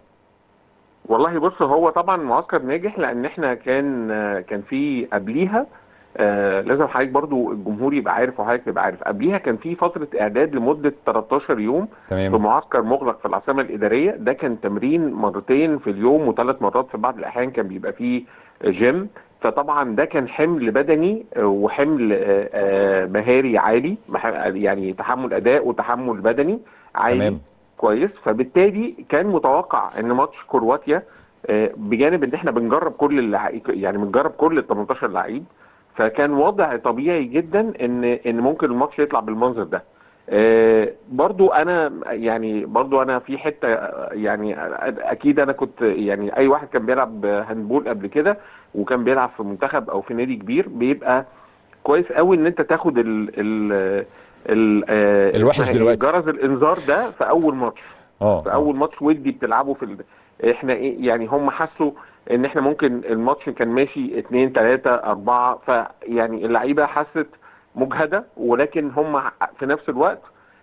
والله بص هو طبعا معسكر ناجح لان احنا كان كان في قبليها آه لازم حضرتك برضو الجمهور يبقى عارف وحضرتك تبقى عارف قبليها كان في فتره اعداد لمده 13 يوم في تمام معسكر مغلق في العاصمه الاداريه ده كان تمرين مرتين في اليوم وثلاث مرات في بعض الاحيان كان بيبقى فيه جيم فطبعا ده كان حمل بدني آه، وحمل آه، آه، مهاري عالي مح- يعني تحمل اداء وتحمل بدني عالي تمام. كويس فبالتالي كان متوقع ان ماتش كرواتيا آه، بجانب ان احنا بنجرب كل اللعيب يعني بنجرب كل ال 18 لعيب فكان وضع طبيعي جدا ان ان ممكن الماتش يطلع بالمنظر ده آه، برضو انا يعني برضو انا في حته آه، يعني اكيد انا كنت يعني اي واحد كان بيلعب هاندبول قبل كده وكان بيلعب في منتخب او في نادي كبير بيبقى كويس قوي ان انت تاخد ال ال ال آه، الوحش اسمها إيه؟ دلوقتي. جرس الانذار ده في اول ماتش اه في اول ماتش ودي بتلعبه في ال... احنا ايه يعني هم حسوا ان احنا ممكن الماتش كان ماشي اتنين تلاتة اربعة فيعني اللعيبة حست مجهدة ولكن هم في نفس الوقت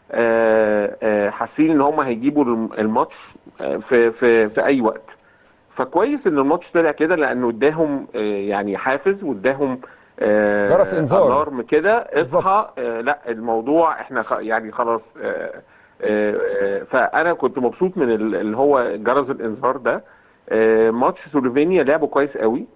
آه، آه، حاسين ان هم هيجيبوا الم- الماتش آه، في في في اي وقت فكويس ان الماتش طلع كده لانه اداهم آه، يعني حافز واداهم آه، جرس إنذار. الارم كده بالظبط. اصحى آه، لا الموضوع احنا خ- يعني خلاص آه، آه، آه، فانا كنت مبسوط من ال- اللي هو جرس الانذار ده آه، ماتش سلوفينيا لعبه كويس قوي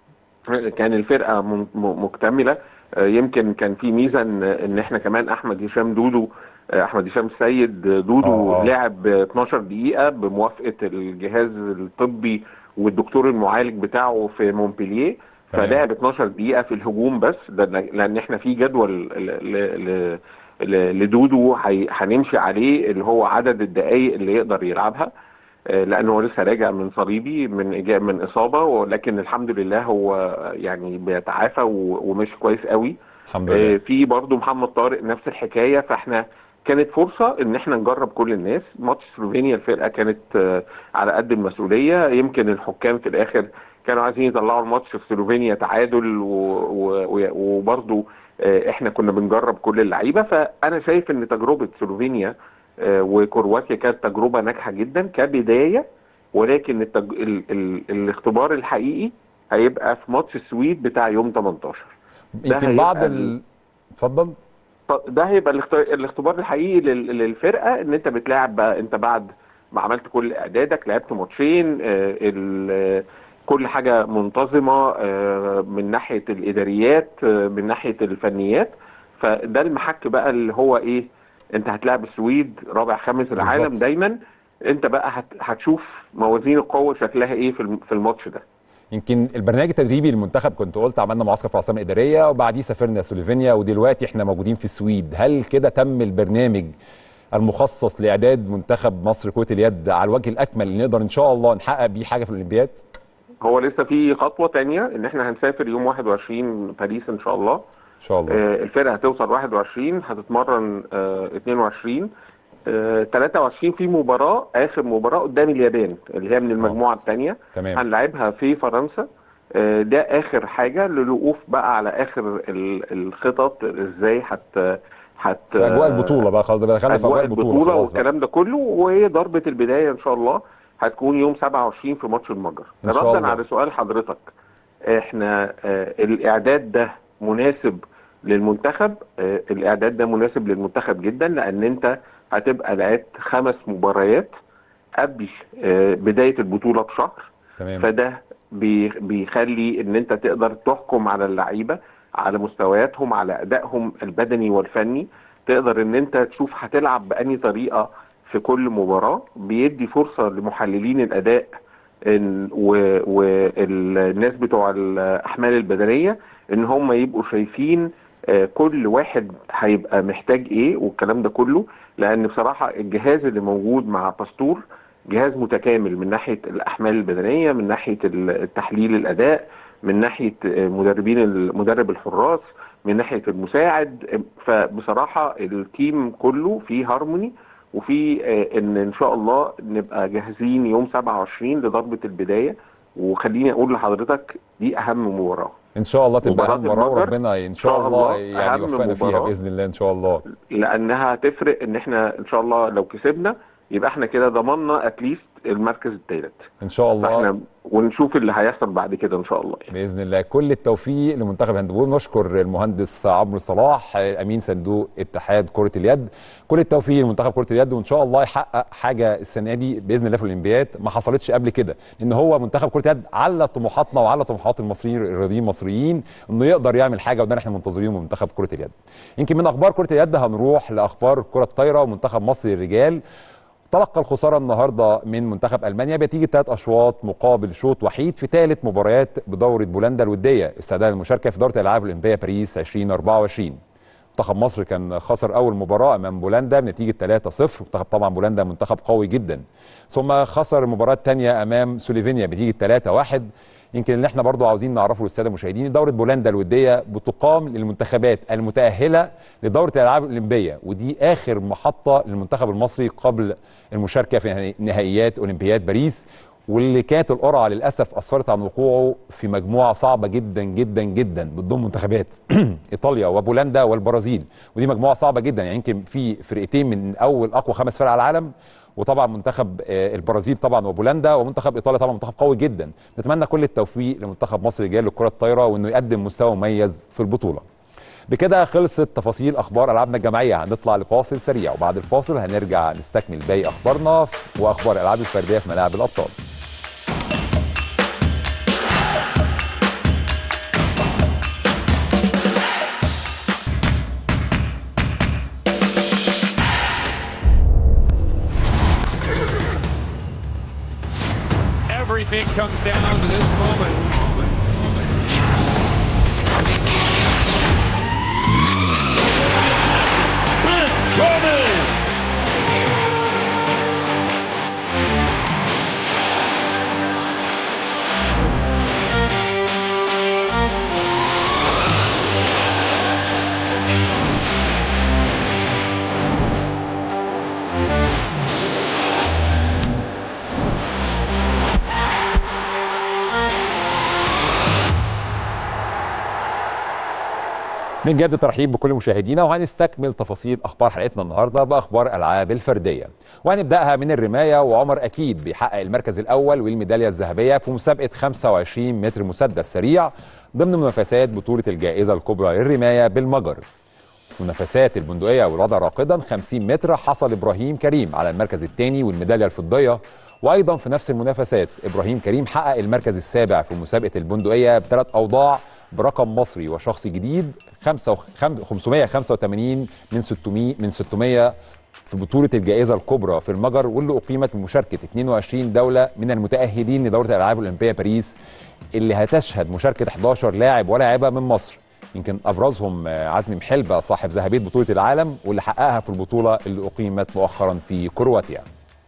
كان الفرقه م- م- مكتمله آه، يمكن كان في ميزه ان ان احنا كمان احمد هشام دودو آه، احمد هشام السيد آه، دودو آه. لعب 12 دقيقه بموافقه الجهاز الطبي والدكتور المعالج بتاعه في مونبلييه تمام. فلعب 12 دقيقه في الهجوم بس ده لان احنا في جدول ل- ل- ل- ل- لدودو هي- هنمشي عليه اللي هو عدد الدقائق اللي يقدر يلعبها آه، لانه هو لسه راجع من صليبي من إجا- من اصابه ولكن الحمد لله هو يعني بيتعافى و- وماشي كويس قوي الحمد آه، لله في برضه محمد طارق نفس الحكايه فاحنا كانت فرصه ان احنا نجرب كل الناس ماتش سلوفينيا الفرقه كانت آه، على قد المسؤوليه يمكن الحكام في الاخر كانوا عايزين يطلعوا الماتش في سلوفينيا تعادل و- و- و- وبرضه آه، احنا كنا بنجرب كل اللعيبه فانا شايف ان تجربه سلوفينيا آه، وكرواتيا كانت تجربه ناجحه جدا كبدايه ولكن التج... ال... ال... الاختبار الحقيقي هيبقى في ماتش السويد بتاع يوم 18 يمكن هيبقى بعض ال- ال... اتفضل ف- ده هيبقى الاخت- الاختبار الحقيقي لل- للفرقه ان انت بتلاعب بقى انت بعد ما عملت كل اعدادك لعبت ماتشين آه، ال- آه، كل حاجه منتظمه آه، من ناحيه الاداريات آه، من ناحيه الفنيات فده المحك بقى اللي هو ايه انت هتلاعب السويد رابع خامس العالم بالظبط. دايما انت بقى هت- هتشوف موازين القوه شكلها ايه في الم- في الماتش ده يمكن البرنامج التدريبي للمنتخب كنت قلت عملنا معسكر في العاصمه الاداريه وبعديه سافرنا سلوفينيا ودلوقتي احنا موجودين في السويد هل كده تم البرنامج المخصص لاعداد منتخب مصر كره اليد على الوجه الاكمل اللي نقدر ان شاء الله نحقق بيه حاجه في الاولمبياد هو لسه في خطوه تانية ان احنا هنسافر يوم 21 باريس ان شاء الله ان شاء الله آه، الفرقه هتوصل 21 هتتمرن آه، 22 آه، 23 في مباراه اخر مباراه قدام اليابان اللي هي من المجموعه الثانيه تمام هنلعبها في فرنسا آه، ده اخر حاجه للوقوف بقى على اخر ال- الخطط ازاي هت هت في اجواء البطوله بقى خلاص دخلنا في اجواء اجواء البطوله البطوله خلاص بقى. والكلام ده كله وضربه البدايه ان شاء الله هتكون يوم 27 في ماتش المجر إن شاء ردا الله. على سؤال حضرتك احنا آه الاعداد ده مناسب للمنتخب آه الاعداد ده مناسب للمنتخب جدا لان انت هتبقى لعبت خمس مباريات قبل آه بدايه البطوله بشهر تمام فده بي- بيخلي ان انت تقدر تحكم على اللعيبه على مستوياتهم على ادائهم البدني والفني تقدر ان انت تشوف هتلعب بأني طريقه في كل مباراه بيدي فرصه لمحللين الاداء إن- و- والناس بتوع الاحمال البدنيه ان هم يبقوا شايفين آه، كل واحد هيبقى محتاج ايه والكلام ده كله لان بصراحه الجهاز اللي موجود مع باستور جهاز متكامل من ناحيه الاحمال البدنيه من ناحيه التحليل الاداء من ناحيه آه، مدربين مدرب الحراس من ناحيه المساعد فبصراحه التيم كله فيه هارموني وفي آه، ان ان شاء الله نبقى جاهزين يوم 27 لضربه البدايه وخليني اقول لحضرتك دي اهم مباراه ان شاء الله تبقى مباراة اهم مباراه المجر وربنا ان شاء الله يعني أهم يوفقنا فيها مباراة. باذن الله ان شاء الله لانها هتفرق ان احنا ان شاء الله لو كسبنا يبقى احنا كده ضمننا اتليست المركز الثالث ان شاء الله فاحنا ونشوف اللي هيحصل بعد كده ان شاء الله يعني. باذن الله كل التوفيق لمنتخب هاندبول نشكر المهندس عمرو صلاح امين صندوق اتحاد كره اليد كل التوفيق لمنتخب كره اليد وان شاء الله يحقق حاجه السنه دي باذن الله في الاولمبياد ما حصلتش قبل كده لان هو منتخب كره اليد على طموحاتنا وعلى طموحات المصريين الرياضيين المصريين انه يقدر يعمل حاجه وده احنا منتظرينه من منتخب كره اليد يمكن من اخبار كره اليد هنروح لاخبار كره الطايره ومنتخب مصر للرجال تلقى الخساره النهارده من منتخب المانيا بنتيجه ثلاث اشواط مقابل شوط وحيد في ثالث مباريات بدوره بولندا الوديه استعدادا للمشاركه في دوره الالعاب الاولمبيه باريس 2024 منتخب مصر كان خسر اول مباراه امام بولندا بنتيجه 3-0 منتخب طبعا بولندا منتخب قوي جدا ثم خسر المباراه الثانيه امام سلوفينيا بنتيجه 3-1 يمكن اللي احنا برضو عاوزين نعرفه للساده المشاهدين دوره بولندا الوديه بتقام للمنتخبات المتاهله لدوره الالعاب الاولمبيه ودي اخر محطه للمنتخب المصري قبل المشاركه في نهائيات اولمبياد باريس واللي كانت القرعه للاسف اثرت عن وقوعه في مجموعه صعبه جدا جدا جدا بتضم منتخبات ايطاليا وبولندا والبرازيل ودي مجموعه صعبه جدا يعني يمكن في فرقتين من اول اقوى خمس فرق على العالم وطبعا منتخب آه، البرازيل طبعا وبولندا ومنتخب ايطاليا طبعا منتخب قوي جدا نتمنى كل التوفيق لمنتخب مصر رجال للكره الطايره وانه يقدم مستوى مميز في البطوله بكده خلصت تفاصيل اخبار العابنا الجماعيه هنطلع لفاصل سريع وبعد الفاصل هنرجع نستكمل باقي اخبارنا واخبار الالعاب الفرديه في ملاعب الابطال Everything comes down to this moment. من جد ترحيب بكل مشاهدينا وهنستكمل تفاصيل اخبار حلقتنا النهارده باخبار العاب الفرديه وهنبداها من الرمايه وعمر اكيد بيحقق المركز الاول والميداليه الذهبيه في مسابقه 25 متر مسدس سريع ضمن منافسات بطوله الجائزه الكبرى للرمايه بالمجر في منافسات البندقيه والوضع راقدا 50 متر حصل ابراهيم كريم على المركز الثاني والميداليه الفضيه وايضا في نفس المنافسات ابراهيم كريم حقق المركز السابع في مسابقه البندقيه بثلاث اوضاع برقم مصري وشخصي جديد 585 من 600 من 600 في بطولة الجائزة الكبرى في المجر واللي أقيمت بمشاركة 22 دولة من المتأهلين لدورة الألعاب الأولمبية باريس اللي هتشهد مشاركة 11 لاعب ولاعبة من مصر يمكن أبرزهم آه، عزمي محلبة صاحب ذهبية بطولة العالم واللي حققها في البطولة اللي أقيمت مؤخرا في كرواتيا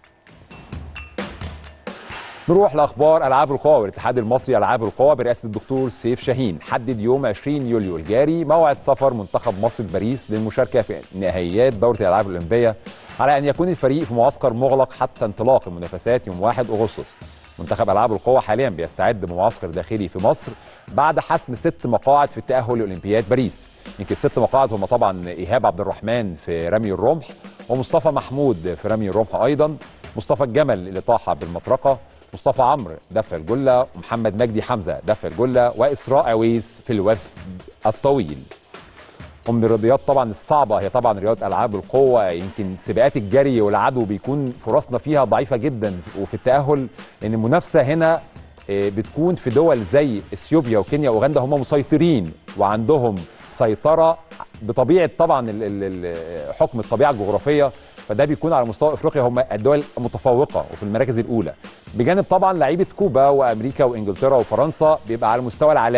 نروح لاخبار العاب القوى والاتحاد المصري العاب القوى برئاسه الدكتور سيف شاهين حدد يوم 20 يوليو الجاري موعد سفر منتخب مصر لباريس للمشاركه في نهائيات دوره الالعاب الاولمبيه على ان يكون الفريق في معسكر مغلق حتى انطلاق المنافسات يوم 1 اغسطس منتخب العاب القوى حاليا بيستعد بمعسكر داخلي في مصر بعد حسم ست مقاعد في التاهل لاولمبياد باريس يمكن الست مقاعد هم طبعا ايهاب عبد الرحمن في رمي الرمح ومصطفى محمود في رمي الرمح ايضا مصطفى الجمل اللي طاح بالمطرقه مصطفى عمرو دفع الجله ومحمد مجدي حمزه دفع الجله واسراء عويس في الوثب الطويل ومن الرياضيات طبعا الصعبه هي طبعا رياضه العاب القوه يمكن سباقات الجري والعدو بيكون فرصنا فيها ضعيفه جدا وفي التاهل لان المنافسه هنا آه، بتكون في دول زي اثيوبيا وكينيا واوغندا هم مسيطرين وعندهم سيطره بطبيعه طبعا ال- ال- ال- حكم الطبيعه الجغرافيه فده بيكون على مستوى افريقيا هم الدول المتفوقه وفي المراكز الاولى بجانب طبعا لعيبه كوبا وامريكا وانجلترا وفرنسا بيبقى على المستوى العالمي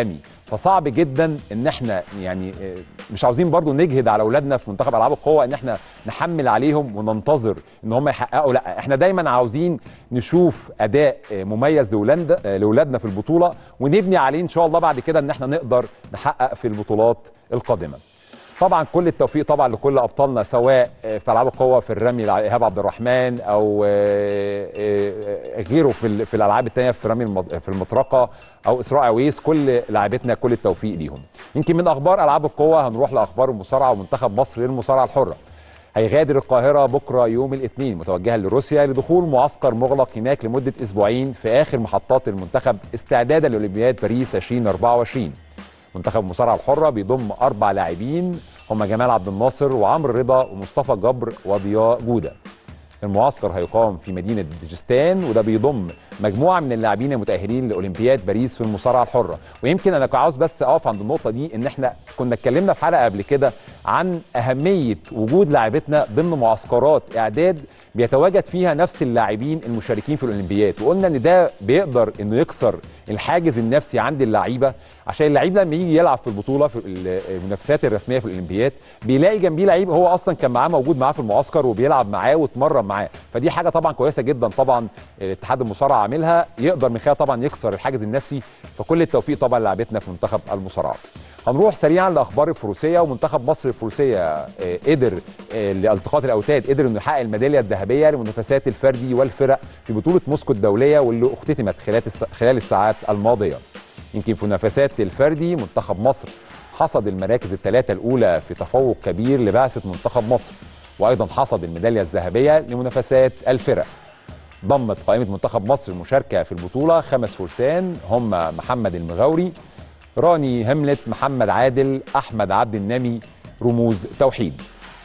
فصعب جدا ان احنا يعني آه، مش عاوزين برضو نجهد على اولادنا في منتخب العاب القوه ان احنا نحمل عليهم وننتظر ان هم يحققوا لا احنا دايما عاوزين نشوف اداء آه، مميز لاولادنا آه، لاولادنا في البطوله ونبني عليه ان شاء الله بعد كده ان احنا نقدر نحقق في البطولات القادمه طبعا كل التوفيق طبعا لكل ابطالنا سواء آه، في العاب القوه في الرمي الع- ايهاب عبد الرحمن او آه، آه، غيره في ال- في الالعاب الثانيه في رمي المض- في المطرقه او اسراء عويس كل لاعبتنا كل التوفيق ليهم يمكن من اخبار العاب القوه هنروح لاخبار المصارعه ومنتخب مصر للمصارعه الحره هيغادر القاهرة بكرة يوم الاثنين متوجها لروسيا لدخول معسكر مغلق هناك لمدة أسبوعين في آخر محطات المنتخب استعدادا لأولمبياد باريس 2024 منتخب المصارعة الحرة بيضم أربع لاعبين هم جمال عبد الناصر وعمرو رضا ومصطفى جبر وضياء جودة المعسكر هيقام في مدينة دجستان وده بيضم مجموعة من اللاعبين المتأهلين لأولمبياد باريس في المصارعة الحرة ويمكن أنا عاوز بس أقف عند النقطة دي إن إحنا كنا اتكلمنا في حلقة قبل كده عن أهمية وجود لاعبتنا ضمن معسكرات إعداد بيتواجد فيها نفس اللاعبين المشاركين في الأولمبياد وقلنا إن ده بيقدر إنه يكسر الحاجز النفسي عند اللعيبة عشان اللعيب لما يجي يلعب في البطولة في المنافسات الرسمية في الأولمبياد بيلاقي جنبيه لعيب هو أصلا كان معاه موجود معاه في المعسكر وبيلعب معاه واتمرن معاه فدي حاجة طبعا كويسة جدا طبعا اتحاد المصارعة عاملها يقدر من خلالها طبعا يكسر الحاجز النفسي فكل التوفيق طبعا لعبتنا في منتخب المصارعة هنروح سريعا لاخبار الفروسيه ومنتخب مصر الفروسيه آه، قدر آه، لالتقاط الاوتاد قدر انه يحقق الميداليه الذهبيه لمنافسات الفردي والفرق في بطوله موسكو الدوليه واللي اختتمت خلال الس- خلال الساعات الماضيه يمكن في منافسات الفردي منتخب مصر حصد المراكز الثلاثه الاولى في تفوق كبير لبعثه منتخب مصر وايضا حصد الميداليه الذهبيه لمنافسات الفرق ضمت قائمة منتخب مصر المشاركة في البطولة خمس فرسان هم محمد المغاوري راني هملت محمد عادل أحمد عبد النمي رموز توحيد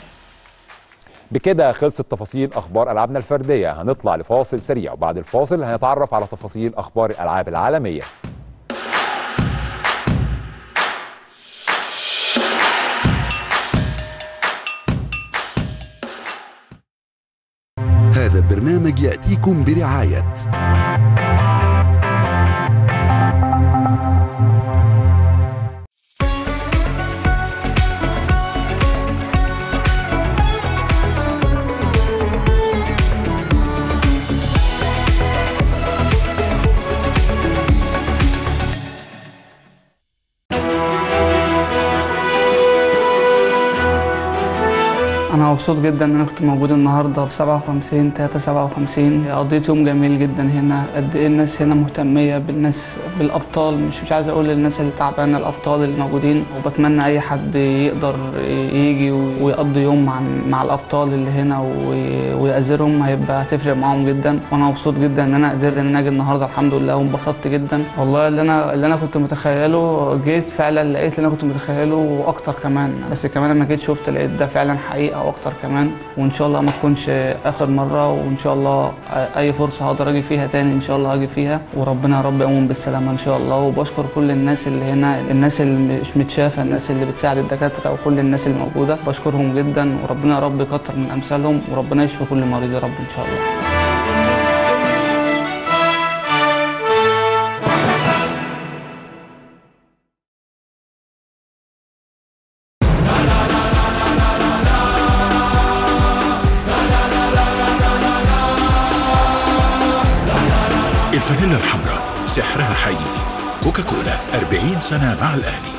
بكده خلصت تفاصيل أخبار ألعابنا الفردية هنطلع لفاصل سريع وبعد الفاصل هنتعرف على تفاصيل أخبار الألعاب العالمية هذا البرنامج يأتيكم برعاية انا مبسوط جدا ان انا كنت موجود النهارده في 57 3 57 قضيت يوم جميل جدا هنا قد ايه الناس هنا مهتميه بالناس بالابطال مش مش عايز اقول للناس اللي تعبانه الابطال اللي موجودين وبتمنى اي حد يقدر يجي ويقضي يوم مع مع الابطال اللي هنا وي- ويأزرهم هيبقى هتفرق معاهم جدا وانا مبسوط جدا ان انا قدرت ان انا اجي النهارده الحمد لله وانبسطت جدا والله اللي انا اللي انا كنت متخيله جيت فعلا لقيت اللي انا كنت متخيله واكتر كمان بس كمان لما جيت شفت لقيت ده فعلا حقيقه واكتر كمان وان شاء الله ما تكونش اخر مره وان شاء الله اي فرصه هقدر اجي فيها تاني ان شاء الله هاجي فيها وربنا يا رب يقوم بالسلامه ان شاء الله وبشكر كل الناس اللي هنا الناس اللي مش متشافه الناس اللي بتساعد الدكاتره وكل الناس اللي موجوده بشكرهم جدا وربنا يا رب يكتر من امثالهم وربنا يشفي كل مريض يا رب ان شاء الله الفانيلا الحمراء سحرها حقيقي كوكاكولا 40 سنة مع الأهلي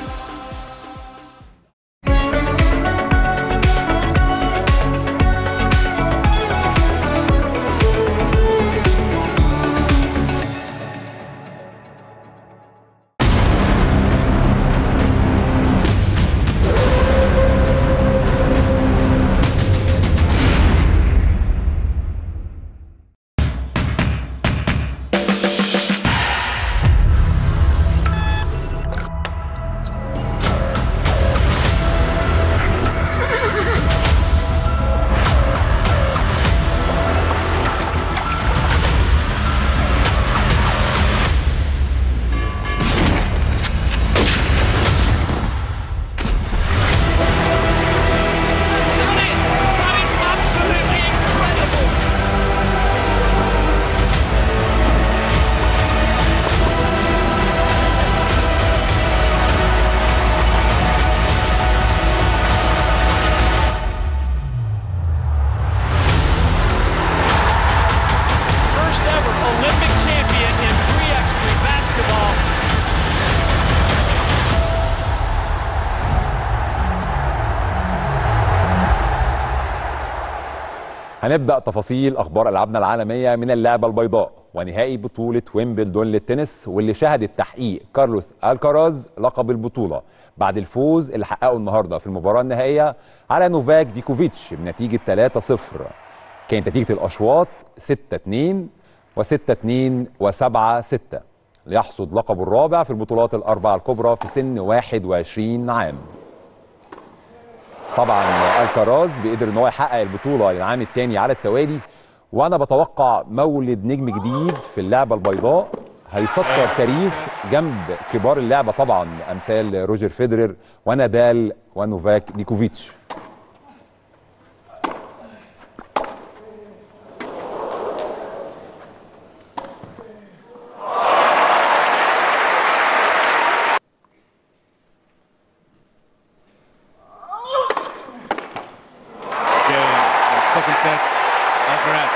هنبدا تفاصيل اخبار العابنا العالميه من اللعبه البيضاء ونهائي بطوله ويمبلدون للتنس واللي شهدت تحقيق كارلوس الكاراز لقب البطوله بعد الفوز اللي حققه النهارده في المباراه النهائيه على نوفاك ديكوفيتش بنتيجه 3-0 كانت نتيجه الاشواط 6-2 و6-2 و7-6 ليحصد لقبه الرابع في البطولات الاربعه الكبرى في سن 21 عام طبعا الكراز بيقدر ان هو يحقق البطوله للعام الثاني على التوالي وانا بتوقع مولد نجم جديد في اللعبه البيضاء هيسطر تاريخ جنب كبار اللعبه طبعا امثال روجر فيدرر ونادال ونوفاك ديكوفيتش Game. The second set's Alcaraz.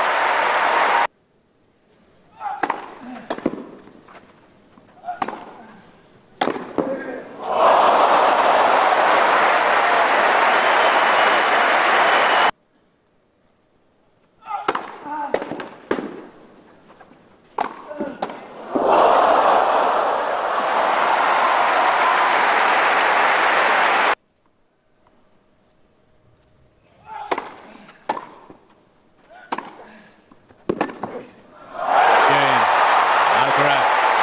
Game. Alcaraz.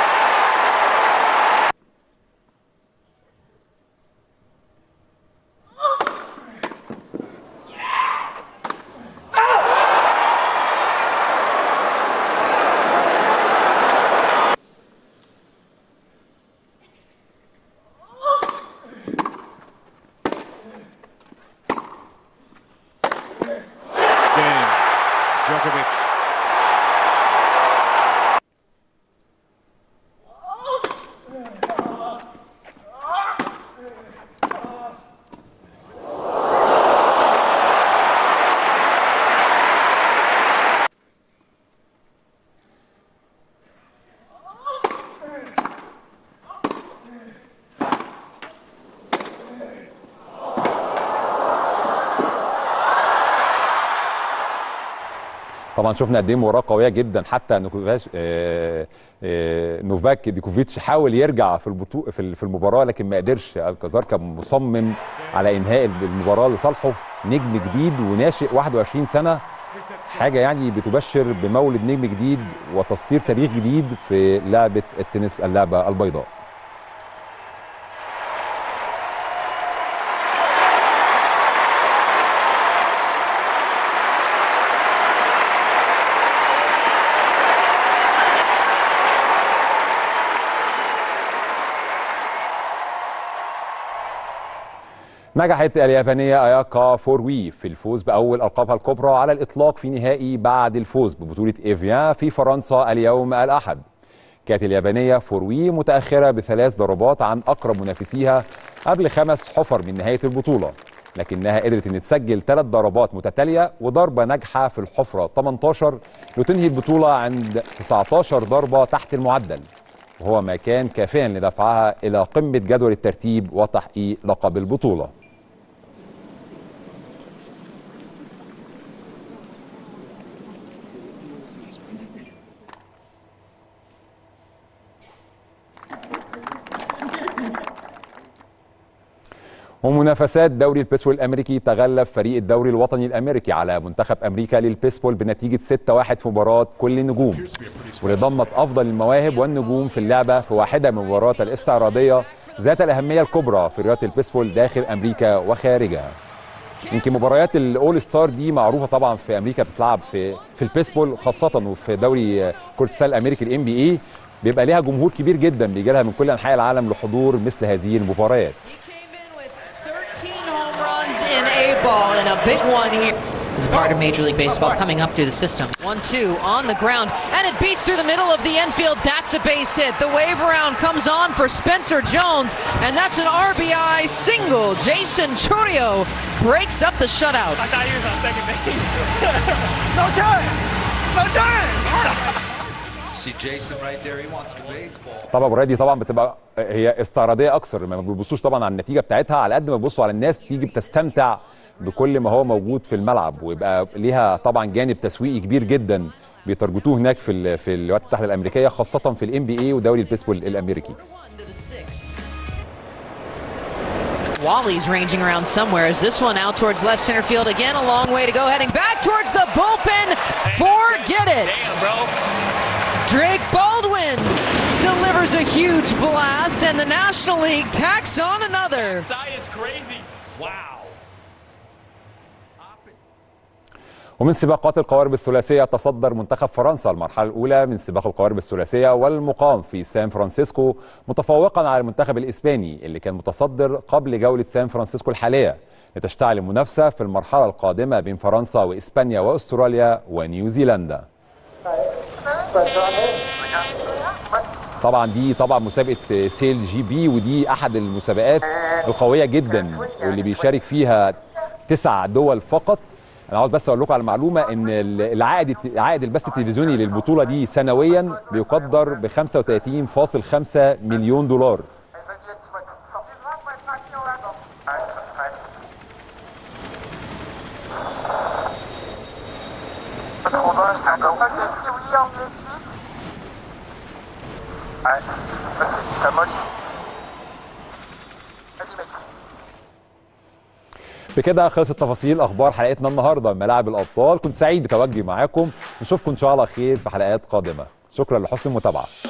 Game. Djokovic. طبعا شفنا قد ايه مباراه قويه جدا حتى نوفاش آه، آه، نوفاك ديكوفيتش حاول يرجع في البطوله في في المباراه لكن ما قدرش الكازار كان مصمم على انهاء المباراه لصالحه نجم جديد وناشئ 21 سنه حاجه يعني بتبشر بمولد نجم جديد وتسطير تاريخ جديد في لعبه التنس اللعبه البيضاء نجحت اليابانية أياكا فوروي في الفوز بأول ألقابها الكبرى على الإطلاق في نهائي بعد الفوز ببطولة إيفيان في فرنسا اليوم الأحد كانت اليابانية فوروي متأخرة بثلاث ضربات عن أقرب منافسيها قبل خمس حفر من نهاية البطولة لكنها قدرت أن تسجل ثلاث ضربات متتالية وضربة ناجحة في الحفرة 18 لتنهي البطولة عند 19 ضربة تحت المعدل وهو ما كان كافيا لدفعها إلى قمة جدول الترتيب وتحقيق لقب البطولة ومنافسات دوري البيسبول الامريكي تغلب فريق الدوري الوطني الامريكي على منتخب امريكا للبيسبول بنتيجه 6-1 في مباراه كل النجوم واللي ضمت افضل المواهب والنجوم في اللعبه في واحده من المباريات الاستعراضيه ذات الاهميه الكبرى في رياضه البيسبول داخل امريكا وخارجها يمكن مباريات الاول ستار دي معروفه طبعا في امريكا بتتلعب في في البيسبول خاصه وفي دوري كره السله الامريكي الام بي اي بيبقى ليها جمهور كبير جدا بيجي لها من كل انحاء العالم لحضور مثل هذه المباريات home runs in A ball and a big one here. As a part of Major League Baseball coming up through the system. One two on the ground and it beats through the middle of the infield. That's a base hit. The wave around comes on for Spencer Jones and that's an RBI single. Jason Churio breaks up the shutout. I thought he was on second base. no time. No time. see Jason right there. He wants the baseball. طبعا المباريات دي طبعا بتبقى هي استعراضيه اكثر ما بيبصوش طبعا على النتيجه بتاعتها على قد ما بيبصوا على الناس تيجي بتستمتع بكل ما هو موجود في الملعب ويبقى ليها طبعا جانب تسويقي كبير جدا بيترجتوه هناك في ال- في الولايات المتحده الامريكيه خاصه في الام بي اي ودوري البيسبول الامريكي Wally's ranging around somewhere as this one out towards left center field again. A long way to go, heading back towards the bullpen. Forget it. Drake Baldwin delivers a huge blast, and the National League tacks on another. is crazy. Wow. ومن سباقات القوارب الثلاثيه تصدر منتخب فرنسا المرحله الاولى من سباق القوارب الثلاثيه والمقام في سان فرانسيسكو متفوقا على المنتخب الاسباني اللي كان متصدر قبل جوله سان فرانسيسكو الحاليه لتشتعل المنافسه في المرحله القادمه بين فرنسا واسبانيا واستراليا ونيوزيلندا طبعا دي طبعا مسابقه سيل جي بي ودي احد المسابقات القويه جدا واللي بيشارك فيها تسع دول فقط انا عاوز بس اقول لكم على معلومه ان العائد العائد البث التلفزيوني للبطوله دي سنويا بيقدر ب 35.5 مليون دولار بكده خلصت تفاصيل اخبار حلقتنا النهارده من ملاعب الابطال كنت سعيد بتواجدي معاكم نشوفكم ان شاء الله خير في حلقات قادمه شكرا لحسن المتابعه